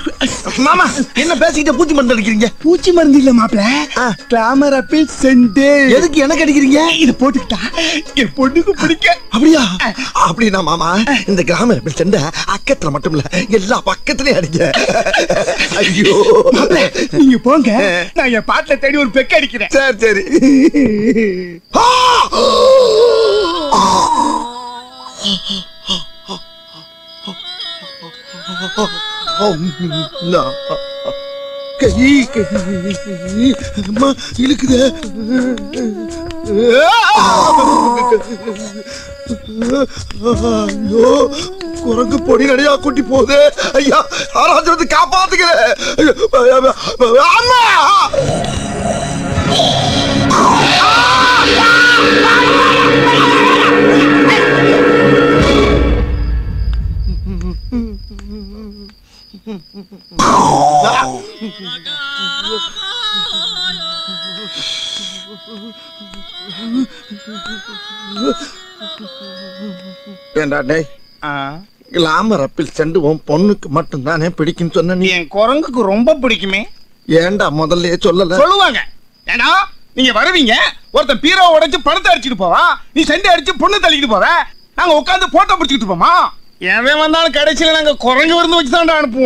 மாமா என்ன பேசிக்கிட்ட பூச்சி மருந்து அடிக்கிறீங்க பூச்சி மருந்து இல்ல மாப்ள ஆ. கிளாமர் ஆப்பிள் சென்ட் எதுக்கு எனக்கு அடிக்கிறீங்க இது போட்டுக்கிட்டா என் பொண்ணுக்கு பிடிக்க அப்படியா அப்படின்னா மாமா இந்த கிராம ரப்பிள் செண்ட அக்கத்துல மட்டும் இல்ல எல்லா பக்கத்துலயும் அடிங்க ஐயோ மாப்ள நீங்க போங்க நான் என் பாட்டுல தேடி ஒரு பெக்க அடிக்கிறேன் சரி சரி ஆ! நான் கை கை அம்மா இழுக்குதே ஐயோ குரங்கு பொடி நடையா கூட்டி போகுது ஐயா யாராச்சும் வந்து காப்பாத்துக்கிறேன் அம்மா ஏண்டா டேய் கிளாமர் அப்பில் செண்டு உன் பொண்ணுக்கு மட்டும் தானே பிடிக்குன்னு சொன்ன நீ என் குரங்குக்கு ரொம்ப பிடிக்குமே ஏன்டா முதல்லயே சொல்லல சொல்லுவாங்க ஏன்னா நீங்க வருவீங்க ஒருத்தன் பீரோ உடைச்சு பணத்தை அடிச்சுட்டு போவான் நீ சண்டை அடிச்சு பொண்ணு தள்ளிக்கிட்டு போவ நாங்க உட்காந்து போட்டோ பிடிச்சிக்கிட்டு போமா எவன் வந்தாலும் கடைசியில நாங்க குரங்கு விருந்து வச்சு தான் அனுப்புவோம்